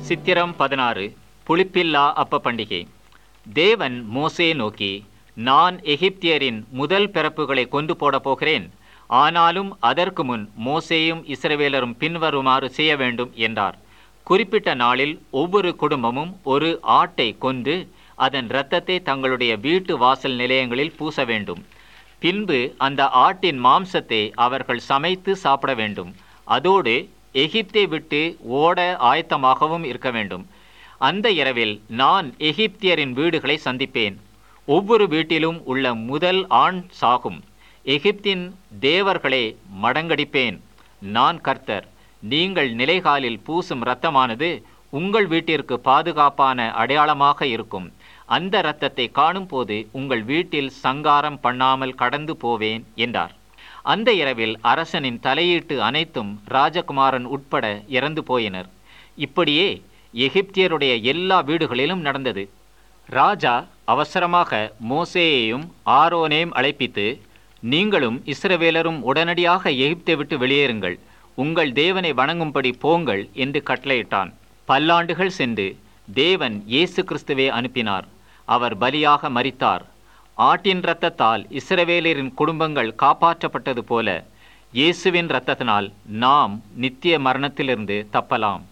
சித்திரம் பதினாறு புளிப்பில்லா அப்ப பண்டிகை தேவன் மோசே நோக்கி நான் எகிப்தியரின் முதல் பிறப்புகளை கொண்டு போடப் போகிறேன் ஆனாலும் அதற்கு முன் மோசேயும் இஸ்ரவேலரும் பின்வருமாறு செய்ய வேண்டும் என்றார் குறிப்பிட்ட நாளில் ஒவ்வொரு குடும்பமும் ஒரு ஆட்டை கொன்று அதன் இரத்தத்தை தங்களுடைய வீட்டு வாசல் நிலையங்களில் பூச வேண்டும் பின்பு அந்த ஆட்டின் மாம்சத்தை அவர்கள் சமைத்து சாப்பிட வேண்டும் அதோடு எகிப்தை விட்டு ஓட ஆயத்தமாகவும் இருக்க வேண்டும் அந்த இரவில் நான் எகிப்தியரின் வீடுகளை சந்திப்பேன் ஒவ்வொரு வீட்டிலும் உள்ள முதல் ஆண் சாகும் எகிப்தின் தேவர்களை மடங்கடிப்பேன் நான் கர்த்தர் நீங்கள் நிலைகாலில் பூசும் இரத்தமானது உங்கள் வீட்டிற்கு பாதுகாப்பான அடையாளமாக இருக்கும் அந்த இரத்தத்தை காணும்போது உங்கள் வீட்டில் சங்காரம் பண்ணாமல் கடந்து போவேன் என்றார் அந்த இரவில் அரசனின் தலையீட்டு அனைத்தும் ராஜகுமாரன் உட்பட இறந்து போயினர் இப்படியே எகிப்தியருடைய எல்லா வீடுகளிலும் நடந்தது ராஜா அவசரமாக மோசேயையும் ஆரோனையும் அழைப்பித்து நீங்களும் இஸ்ரவேலரும் உடனடியாக எகிப்தை விட்டு வெளியேறுங்கள் உங்கள் தேவனை வணங்கும்படி போங்கள் என்று கட்டளையிட்டான் பல்லாண்டுகள் சென்று தேவன் இயேசு கிறிஸ்துவை அனுப்பினார் அவர் பலியாக மரித்தார் ஆட்டின் இரத்தத்தால் இஸ்ரவேலரின் குடும்பங்கள் காப்பாற்றப்பட்டது போல இயேசுவின் இரத்தத்தினால் நாம் நித்திய மரணத்திலிருந்து தப்பலாம்